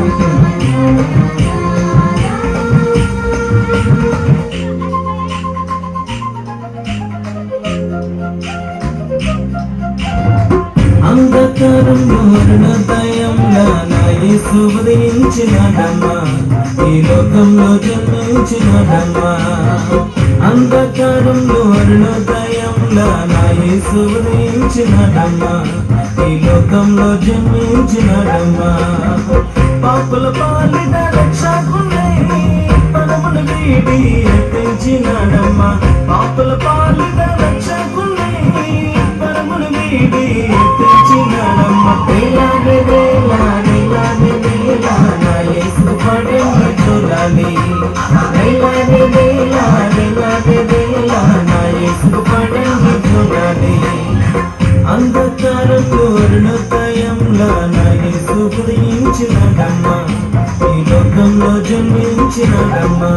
అంధకారంలో అరుణోదయంలో నా యేసు ఉదయించినాడమ్మా ఈ లోకంలో జన్మించినాడమ్మా అంధకారంలో అరుణోదయంలో నా యేసు ఉదయించినాడమ్మా ఈ లోకంలో జన్మించినాడమ్మా పాపుల పాలిన రక్షకులై పరమును వీడి ఎత్తించినాడమ్మా పాపుల పాలిన రక్షకులై పరమును వీడి ఎత్తించినాడమ్మ వేలాది వేలాది వేలాది వేలా నా యేసు పడెను చూడాలి వేలాది వేలాది వేలాది వేలా నా యేసు పడెను చూడాలి అంధకారంలో అరుణోదయంలో నా యేసు ఉదయించినాడమ్మా ఈ లోకంలో జన్మించినాడమ్మా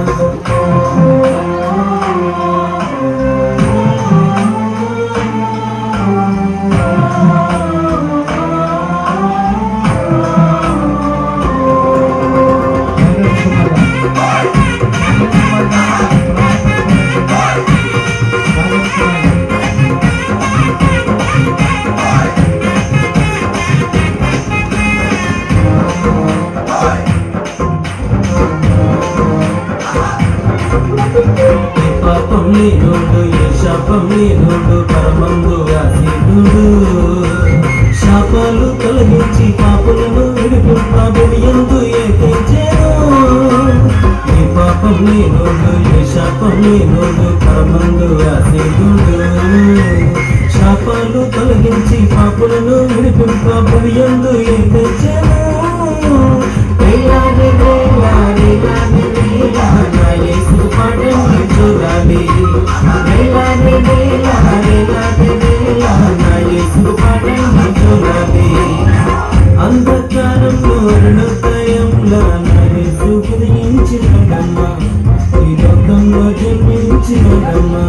పాపం లేనుడు ఏ శాపం లేనుడు పరమందు ఆసీనుడు శాపాలు తొలగించి పాపులను విడిపింపబడి ఎందు ఏకైచేను ఏ పాపం లేనుడు ఏ శాపం లేనుడు పరమందు ఆసీనుడు శాపాలు తొలగించి పాపులను విడిపింపబడి ఎందు ఏకైచేను వేలాది వేలాది వేలాది వేలా నా యేసు పడని చూడాలి వేలాది వేలా వేలాది వేలా నా యేసు పడని చూడాలి అంధకారంలో అరుణోదయంలో నా యేసు ఉదయించినడమ్మా ఈ లోకంలో జన్మించినడమ్మా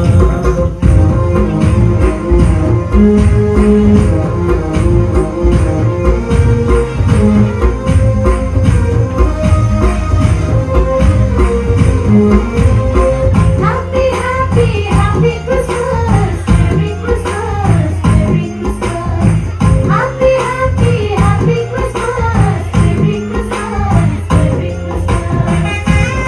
Happy, happy, happy Christmas. Merry Christmas, Merry Christmas. Happy, happy, happy Christmas. Merry Christmas, Merry Christmas.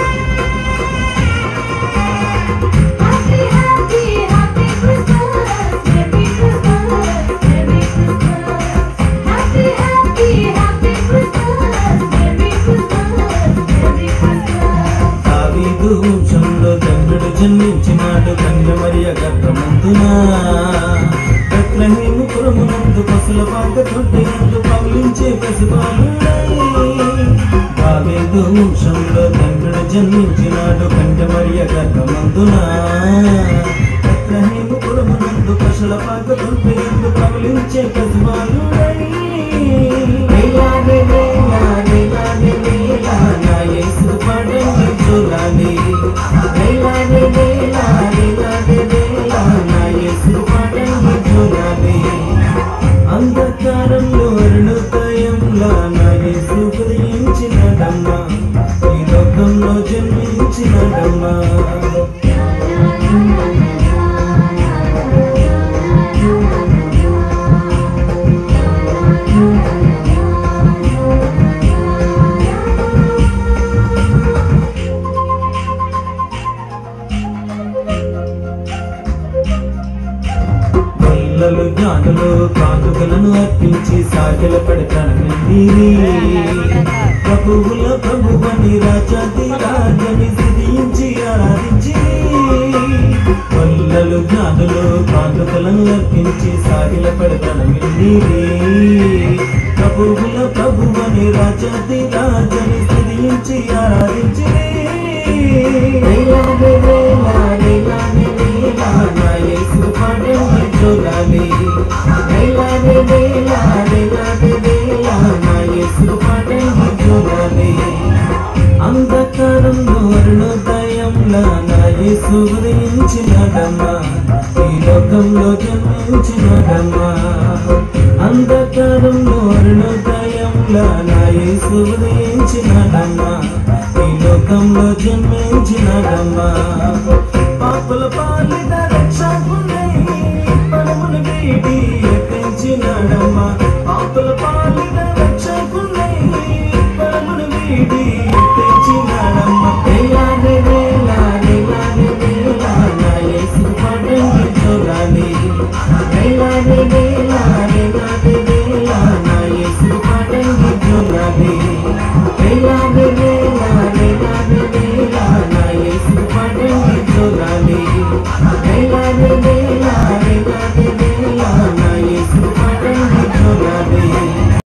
Happy, happy, happy Christmas. Merry Christmas, Merry Christmas. Happy, happy, happy Christmas. Merry Christmas, Merry Christmas. దావీదు వంశంలో తండ్రుడు జన్మించినాడు కన్యమరియ గర్భమందునా బెత్లహేము పురమునందు పసుల పాక తొట్టినందు పవలించే పసిపాలుడై దావీదు వంశంలో తండ్రుడు జన్మించినాడు కన్యమరియ గర్భమందునా బెత్లహేము పురమునందు పసుల పాక తొట్టినందు పవలించే పసిపాలుడై వేలాది వేలాది వేలాది వేలా నా యేసు పడని చూడాలి వేలాది వేలాది వేలాది వేలా నా యేసు పడని చూడాలి అంధకారంలో అరుణోదయంలో నా యేసు ఉదయించినడమ్మా ఈ లోకంలో జన్మించినడమ్మా పిల్లలు జ్ఞానులు కానుకలను అర్పించి సాగిల పెడతానీరి ప్రభువుల ప్రభువని రాజాది రాజని స్థితించి ఆరాధించి పిల్లలు జ్ఞానులు కానుకలను అర్పించి సాగిల పెడతానీరి ప్రభువుల ప్రభువని రాజాది రాజని స్థితించి ఆరాధించి వేలాది వేలాది వేలాది వేలా నా యేసు పడని చూడాలి వేలాది వేలాది వేలాది వేలా నా యేసు పడని చూడాలి అంధకారంలో అరుణోదయంలో నా యేసు ఉదయించినడమ్మా ఈ లోకంలో జన్మించినడమ్మా అంధకారంలో అరుణోదయంలో నా యేసు ఉదయించినాడమ్మా ఈ లోకంలో జన్మించినాడమ్మా పాపుల పాలిట రక్షకుడై పరమును వీడి